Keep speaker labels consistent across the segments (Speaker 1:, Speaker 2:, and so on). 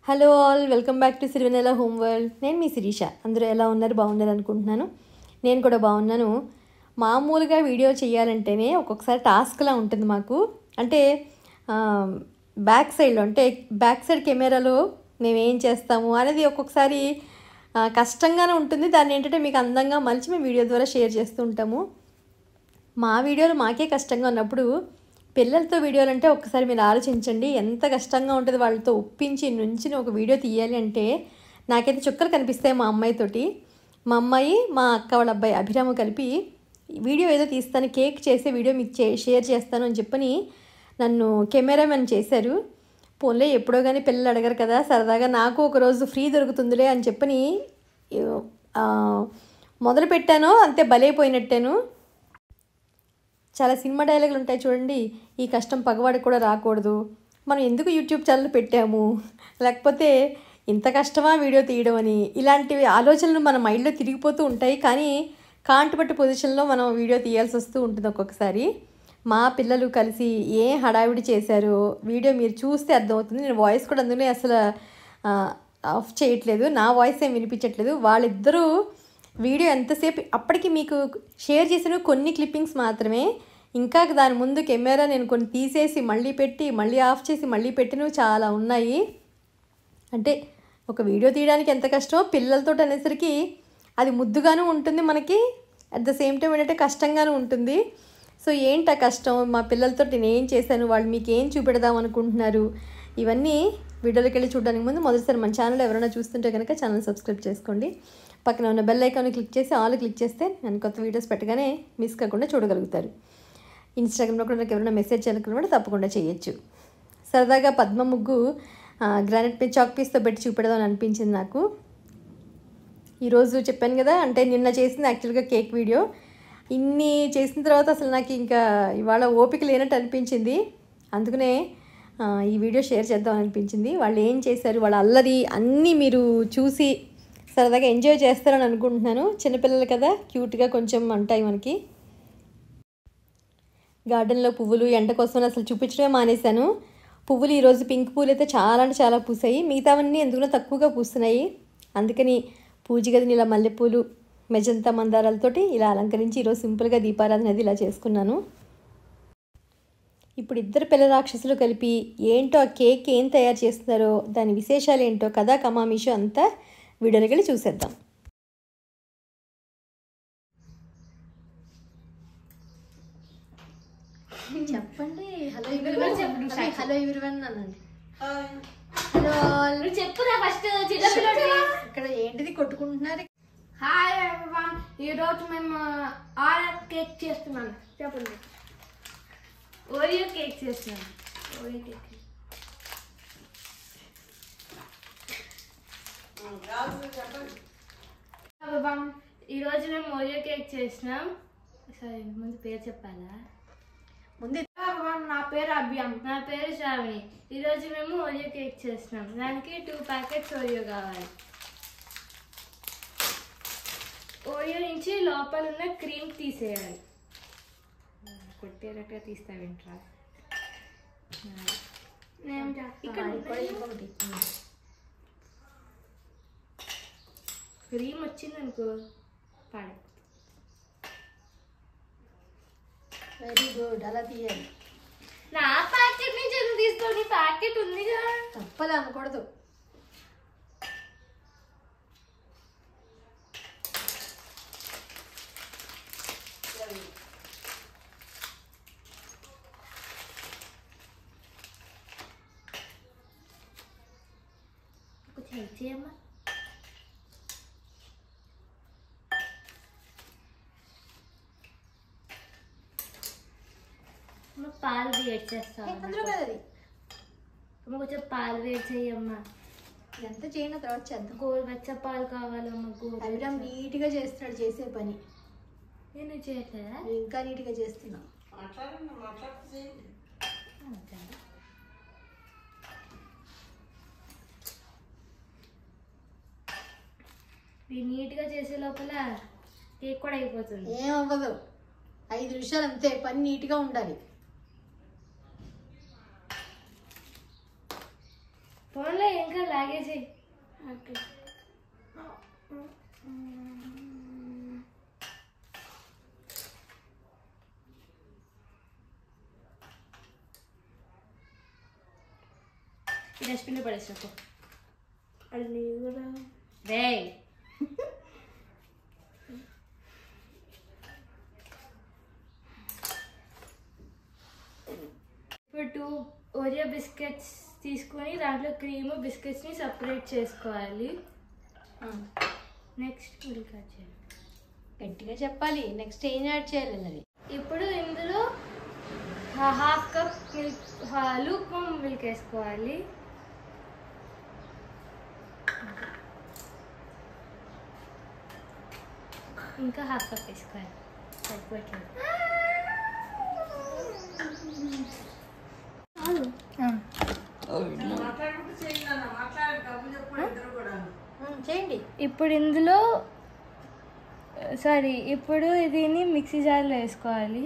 Speaker 1: Hello all welcome back to Sirivennela home world నేను మీ శిరీష అందరూ ఎలా ఉన్నారు బాగున్నారు అనుకుంటున్నాను నేను కూడా బాగున్నాను మామూలుగా వీడియో చేయాలంటేనే ఒక్కొక్కసారి టాస్క్లా ఉంటుంది మాకు అంటే ఆ, బ్యాక్ సైడ్లో అంటే బ్యాక్ సైడ్ కెమెరాలో మేము ఏం చేస్తాము అనేది ఒక్కొక్కసారి ఆ, కష్టంగానే ఉంటుంది దాన్ని ఏంటంటే మీకు అందంగా మలిచి మేము వీడియో ద్వారా షేర్ చేస్తూ ఉంటాము మా వీడియోలు మాకే కష్టంగా ఉన్నప్పుడు పిల్లలతో వీడియోలు అంటే ఒక్కసారి మీరు ఆలోచించండి ఎంత కష్టంగా ఉంటుంది వాళ్ళతో ఒప్పించి నుంచి ఒక వీడియో తీయాలి అంటే నాకైతే చుక్కలు కనిపిస్తాయి మా అమ్మాయితోటి మా అమ్మాయి మా అక్క వాళ్ళ అబ్బాయి అభిరాము కలిపి వీడియో ఏదో తీస్తాను కేక్ చేసే వీడియో మీకు చే షేర్ చేస్తాను అని చెప్పని నన్ను కెమెరామెన్ చేశారు పోన్లే ఎప్పుడో కానీ పిల్లలు అడగరు కదా సరదాగా నాకు ఒక రోజు ఫ్రీ దొరుకుతుందిలే అని చెప్పని ఆ, మొదలు పెట్టాను అంతే బలైపోయినట్టాను చాలా సినిమా డైలాగులు ఉంటాయి చూడండి ఈ కష్టం పగవాడికి కూడా రాకూడదు మనం ఎందుకు యూట్యూబ్ ఛానల్ పెట్టాము లేకపోతే ఇంత కష్టమా వీడియో తీయడం అని ఇలాంటివి ఆలోచనలు మన మైండ్లో తిరిగిపోతూ ఉంటాయి కానీ కాంటుపట్టు పొజిషన్లో మనం వీడియో తీయాల్సి వస్తూ ఉంటుంది ఒక్కొక్కసారి మా పిల్లలు కలిసి ఏ హడావిడి చేశారో వీడియో మీరు చూస్తే అర్థమవుతుంది నేను వాయిస్ కూడా అందులో అసలు ఆ, ఆఫ్ చేయట్లేదు నా వాయిస్ ఏం వినిపించట్లేదు వాళ్ళిద్దరూ వీడియో ఎంతసేపు అప్పటికి మీకు షేర్ చేసిన కొన్ని క్లిప్పింగ్స్ మాత్రమే ఇంకా దాని ముందు కెమెరా నేను కొన్ని తీసేసి మళ్ళీ పెట్టి మళ్ళీ ఆఫ్ చేసి మళ్ళీ పెట్టినవి చాలా ఉన్నాయి అంటే ఒక వీడియో తీయడానికి ఎంత కష్టమో పిల్లలతో అనేసరికి అది ముద్దుగాను ఉంటుంది మనకి అట్ ద సేమ్ టైం ఏంటంటే కష్టంగాను ఉంటుంది సో ఏంటి ఆ కష్టం మా పిల్లలతో నేను ఏం చేశాను వాళ్ళు మీకు ఏం చూపెడదాం అనుకుంటున్నారు ఇవన్నీ వీడియోలోకి వెళ్ళి చూడడానికి ముందు మొదటిసారి మన ఛానల్ ఎవరైనా చూస్తుంటే కనుక ఛానల్ సబ్స్క్రైబ్ చేసుకోండి పక్కన ఉన్న బెల్ ఐకాన్ క్లిక్ చేసి ఆల్ క్లిక్ చేస్తే నేను కొత్త వీడియోస్ పెట్టగానే మిస్ కాకుండా చూడగలుగుతారు ఇన్స్టాగ్రామ్లో కూడా నాకు ఎవరైనా మెసేజ్ చేయాలనుకున్నా తప్పకుండా చేయొచ్చు సరదాగా పద్మ ముగ్గు ఆ, గ్రానైట్ పే చాక్ పీస్తో పెట్టి చూపెడదాం అనిపించింది నాకు ఈరోజు చెప్పాను కదా అంటే నిన్న చేసింది యాక్చువల్గా కేక్ వీడియో ఇన్ని చేసిన తర్వాత అసలు నాకు ఇంకా ఇవాళ ఓపిక లేనట్టు అనిపించింది అందుకనే ఆ, ఈ వీడియో షేర్ చేద్దాం అనిపించింది వాళ్ళు ఏం చేశారు వాళ్ళ అల్లరి అన్నీ మీరు చూసి సరదాగా ఎంజాయ్ చేస్తారని అనుకుంటున్నాను చిన్నపిల్లలు కదా క్యూట్గా కొంచెం ఉంటాయి మనకి గార్డెన్లో పువ్వులు ఎండ కోసం అసలు చూపించడమే మానేశాను పువ్వులు ఈరోజు పింక్ పూలు అయితే చాలా అంటే చాలా పూసాయి మిగతావన్నీ ఎందుకునో తక్కువగా పూస్తున్నాయి అందుకని పూజ గదిని ఇలా మల్లెపూలు మెజంతా మందారాలతోటి ఇలా అలంకరించి ఈరోజు సింపుల్గా దీపారాధన అది ఇలా చేసుకున్నాను ఇప్పుడు ఇద్దరు పిల్ల రాక్షసులు కలిపి ఏంటో ఆ కేక్ ఏం తయారు చేస్తున్నారో దాని విశేషాలు ఏంటో కథా కమామిషో అంతా వీడియోలోకి వెళ్ళి చూసేద్దాం చెప్పండి హలో
Speaker 2: ఎవరివన్ చెప్పు, నువ్వు start
Speaker 1: హలో ఎవరివన్ అనండి
Speaker 2: హలో నువ్వు చెప్పురా ఫస్ట్ చిన్నపిల్లడి
Speaker 1: ఇక్కడ ఏంటిది కొట్టుకుంటున్నారు
Speaker 2: హాయ్ ఎవ్రీవన్ ఈ రోజు మేము ఆర్ఆర్ కేక్ చేస్తున్నాం చెప్పండి ఓరియో కేక్ చేస్తున్నాం ఓరియో కేక్ ఎవ్రీవన్ ఈ రోజు మేము ఓరియో కేక్ చేసినాం సరే ముందు పేరు చెప్పాలా
Speaker 1: ముందు
Speaker 2: ఎవ్రీవన్ నా పేరు అభ్యామ్ నా పేరు శ్రావణి ఈరోజు మేము ఓరియో కేక్ చేస్తున్నాం దానికి టూ ప్యాకెట్స్ ఓరియో కావాలి ఓరియో నుంచి లోపల ఉన్న క్రీమ్ తీసేయాలి కొట్టేటట్టుగా తీస్తావేంట్రా నేను ఇక్కడ
Speaker 1: ఇంకొకటి
Speaker 2: క్రీమ్ వచ్చింది అనుకో పాడే
Speaker 1: వెరీ గుడ్ అలా తీయాలి
Speaker 2: నా ప్యాకెట్ నుంచి ఎందుకు తీసుకో నీ ప్యాకెట్ ఉందిగా
Speaker 1: తప్పలే అనకూడదు
Speaker 2: కొంచెం హెల్ప్ చేయమ్మా అమ్మ, పాలు వేడి చేస్తావా
Speaker 1: అందులో కదా అది
Speaker 2: అమ్మ కొంచెం పాలు వేడి చేయమ్మా
Speaker 1: ఎంత చేయను తర్వాత చేద్దాం
Speaker 2: గోరువెచ్చ పాలు కావాలమ్మా
Speaker 1: అభిరామ్
Speaker 2: గోరు
Speaker 1: నీట్గా చేస్తున్నాడు చేసే పని
Speaker 2: నేను చేయట్లేదా
Speaker 1: నువ్వు ఇంకా నీట్గా చేస్తున్నావు
Speaker 2: ఇది నీట్గా చేసే లోపల కేక్ కూడా అయిపోతుంది
Speaker 1: ఏం అవ్వదు ఐదు నిమిషాలు అంతే పని నీట్గా ఉండాలి
Speaker 2: పోనీ ఓన్లీ ఇంకా లాగేసి ఓకే ఈ డస్ట్బిన్లో పడేసుకో
Speaker 3: అది నీవు కూడా
Speaker 2: రే ఇప్పుడు టూ ఓరియో బిస్కెట్స్ తీసుకొని దాంట్లో క్రీమ్ బిస్కెట్స్ని సపరేట్ చేసుకోవాలి నెక్స్ట్ మిల్క్ యాడ్ చేయాలి
Speaker 1: గట్టిగా చెప్పాలి నెక్స్ట్ ఏం యాడ్ చేయాలి అన్నది
Speaker 2: ఇప్పుడు ఇందులో half cup milk luke milk వేసుకోవాలి ఇంకా హాఫ్ కప్ వేసుకోవాలి సరిపోవట్లేదు
Speaker 1: చేయండి
Speaker 2: ఇప్పుడు ఇందులో సారీ ఇప్పుడు దీన్ని మిక్సీ జార్లో వేసుకోవాలి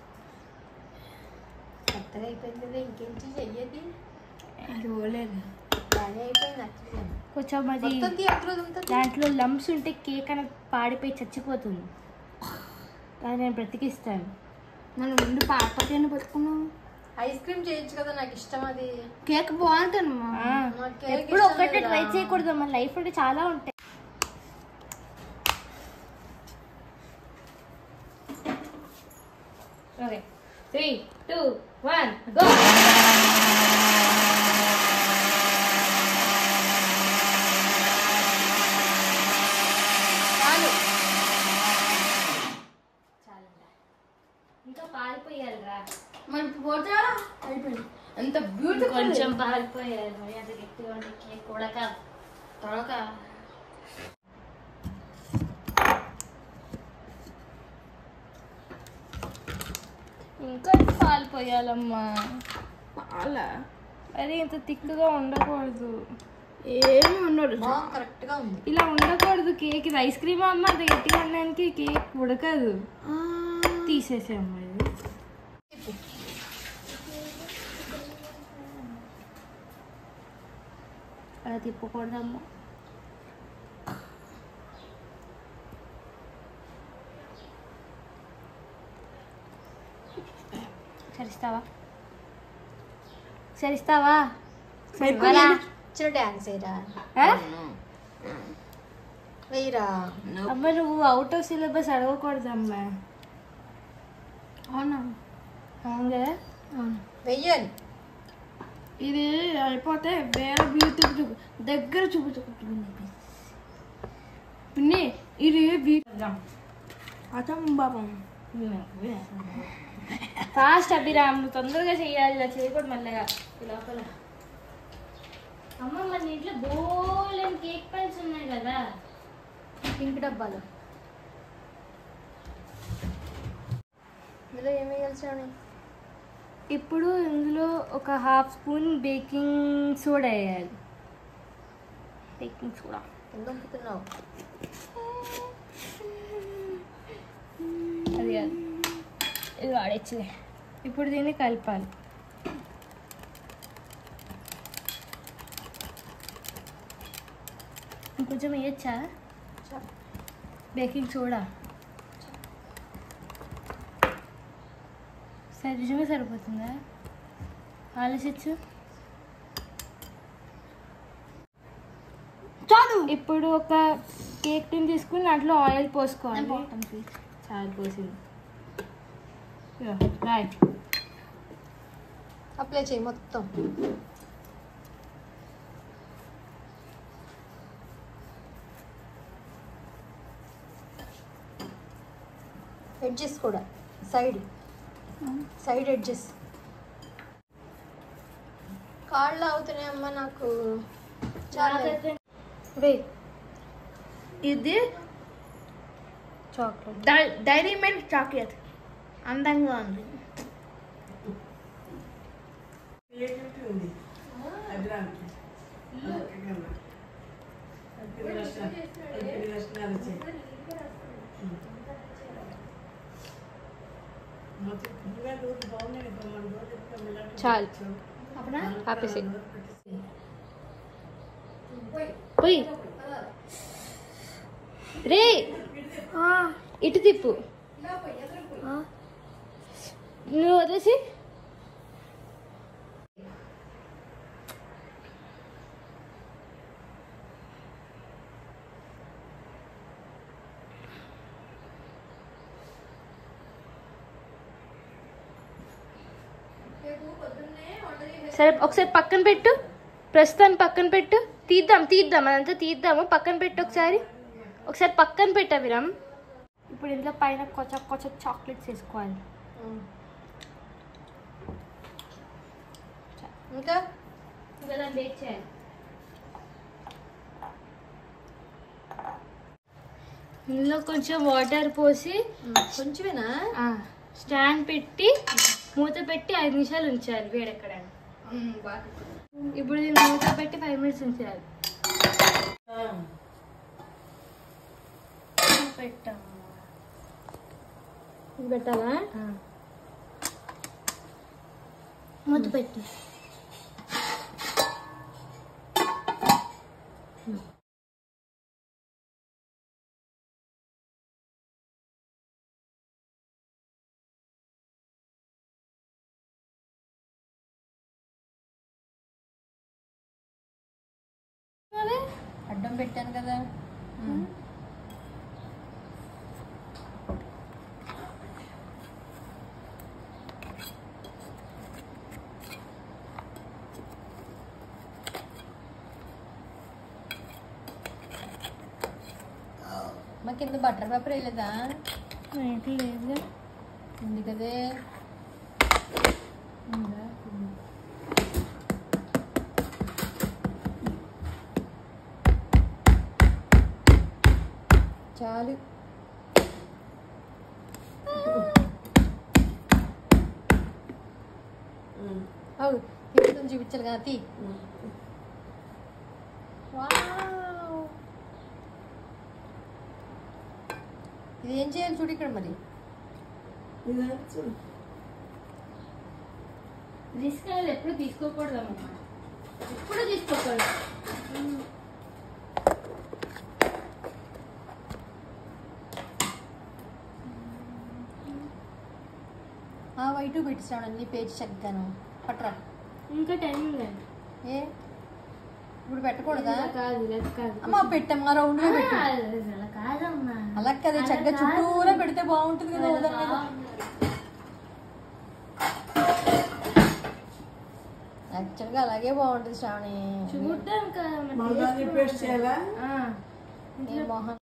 Speaker 1: కొత్తగా అయిపోయింది ఇంకేంటి చెయ్యది
Speaker 2: ఇవ్వలేదు
Speaker 1: బాగా అయిపోయింది actually.
Speaker 2: కొంచెం అది
Speaker 1: మొత్తం తీ అందులో అంతా తీ.
Speaker 2: దాంట్లో లంప్స్ ఉంటే కేక్ అనేది పాడిపోయి చచ్చిపోతుంది అది నేను బ్రతికిస్తాను
Speaker 3: నన్ను ముందు పాడపతిని పెట్టుకున్నావు
Speaker 1: ఐస్ క్రీమ్ చేయొచ్చు కదా నాకు ఇష్టం అది
Speaker 3: కేక్ బాగుంటుంది మా
Speaker 1: నాకు కేక్
Speaker 2: ఎప్పుడు
Speaker 1: ఇష్టం
Speaker 2: ఒక్కటే
Speaker 1: లేదురా.
Speaker 2: ట్రై చేయకూడదు మన లైఫ్ అంటే చాలా ఉంటాయి okay three two one go చాలు చాలండి ఇంకా పారిపోయాలిరా
Speaker 3: మరి పోతా అయిపోయింది ఎంత బ్యూటిఫుల్
Speaker 2: కొంచెం పారిపోయాలి మరి అంత గట్టిగా ఉంటే కేక్ కూడా కాదు
Speaker 3: త్వరక
Speaker 2: ఇంకా పాలు పోయాలమ్మా
Speaker 3: పాల
Speaker 2: అది ఇంత తిక్కుగా ఉండకూడదు
Speaker 3: ఏమి ఉండడు
Speaker 1: బాగా కరెక్ట్ గా ఉంది
Speaker 2: ఇలా ఉండకూడదు కేక్ ఇది ఐస్ క్రీమ్ అమ్మ అంత గట్టిగా ఉండడానికి కేక్ ఉడకదు తీసేసాము ఇది అలా తిప్పకూడదమ్మా సరిస్తావా సరిస్తావా సరిపోలా
Speaker 1: చిన్న డాన్స్ వేయరా
Speaker 2: ఆ?
Speaker 1: వేయరా
Speaker 2: అమ్మ నువ్వు అవుట్ ఆఫ్ సిలబస్ అడగకూడదమ్మా
Speaker 3: అవునా
Speaker 2: అవును కదా
Speaker 3: అవును
Speaker 1: వెయ్యాలి
Speaker 3: ఇది అయిపోతే వేరే బ్యూటీ చూపు దగ్గర చూపించుకుంటుంది పిన్ని ఇది బ్యూటీ అతం బాబం
Speaker 2: ఫాస్ట్ అభిరామ్ నువ్వు తొందరగా చేయాలి ఇలా చేయకూడదు మెల్లగా ఈ లోపల అమ్మ మన ఇంట్లో బోలెన్ కేక్ పైన్స్ ఉన్నాయి కదా
Speaker 1: పింక్ డబ్బాలు ఇందులో ఏం వేయాలి శ్రావణి
Speaker 2: ఇప్పుడు ఇందులో ఒక హాఫ్ స్పూన్ బేకింగ్ సోడా వేయాలి బేకింగ్ సోడా
Speaker 1: ఎందుకు పంపుతున్నావు
Speaker 2: అది కాదు ఇది వాడేచ్చులే ఇప్పుడు దీన్ని కలపాలి ఇంకొంచెం వేయచ్చా బేకింగ్ సోడా సరే నిజమే సరిపోతుందా ఆలోచించు
Speaker 3: చాలు
Speaker 2: ఇప్పుడు ఒక కేక్ టిన్ తీసుకుని దాంట్లో ఆయిల్ పోసుకోవాలి చాలా పోసింది రైట్
Speaker 1: అప్లై చేయి మొత్తం ఎడ్జెస్ కూడా సైడ్ సైడ్ ఎడ్జెస్ కాళ్ళు అవుతున్నాయమ్మా నాకు చాలా వే
Speaker 3: ఇది
Speaker 1: చాక్లెట్
Speaker 3: డై- డైరీ మిల్క్ చాక్లెట్ అందంగా ఉంది
Speaker 1: చాలు ఆపేసి
Speaker 2: పోయి రే ఇటు తిప్పు నువ్వు వదిలేసి సరే ఒకసారి పక్కన పెట్టు ప్రస్తుతాన్ని పక్కన పెట్టు తీద్దాం తీద్దాం అదంతా తీద్దాము పక్కన పెట్టు ఒకసారి ఒకసారి పక్కన పెట్టా విరామ్ ఇప్పుడు ఇంట్లో పైన కొచ్చ కొచ్చ చాక్లెట్స్ వేసుకోవాలి
Speaker 1: ఇంకా
Speaker 2: ఇంకా దాన్ని బేక్ చేయాలి ఇందులో కొంచెం వాటర్ పోసి
Speaker 1: కొంచెమేనా
Speaker 2: స్టాండ్ పెట్టి మూత పెట్టి ఐదు నిమిషాలు ఉంచాలి వేడెక్కడ ఇప్పుడు దీన్ని మూత పెట్టి ఫైవ్ మినిట్స్ ఉంచాలి పెట్టాము
Speaker 1: ఇది పెట్టాలా
Speaker 2: మూత పెట్టి
Speaker 1: అడ్డం పెట్టాను కదా మా కింద బటర్ పేపర్ వేయలేదా
Speaker 2: ఏంటి లేదు
Speaker 1: ఉంది కదే ఉందా? చాలు అవు ఇప్పుడు చూపించాలి కదా తీ వావ్. ఇది ఏం చేయాలి చూడు ఇక్కడ మరి
Speaker 2: రిస్క్ అనేది ఎప్పుడు తీసుకోకూడదు అమ్మా ఎప్పుడు తీసుకోకూడదు
Speaker 1: ఆ వైటు పెట్టిస్తాను అన్ని పేజ్ చక్కగాను పట్రా
Speaker 2: ఇంకా టైం ఉందండి
Speaker 1: ఏ ఇప్పుడు పెట్టకూడదా
Speaker 2: ఇలా కాదు ఇలా కాదు
Speaker 1: అమ్మ పెట్టమ్మా రౌండ్ గా పెట్టు
Speaker 2: ఆ, అలా కాదమ్మా
Speaker 1: అలా కదా చక్కగా చుట్టూరా పెడితే బాగుంటుంది కదా
Speaker 2: అలా
Speaker 1: ఉదయం మీద.
Speaker 2: కాదు.
Speaker 1: యాక్చువల్గా అలాగే బాగుంటుంది శ్రావణి
Speaker 2: చూడడానికి
Speaker 4: మళ్ళీ పేస్ట్ చేయాలా
Speaker 2: ఆ
Speaker 1: ఏ మొహం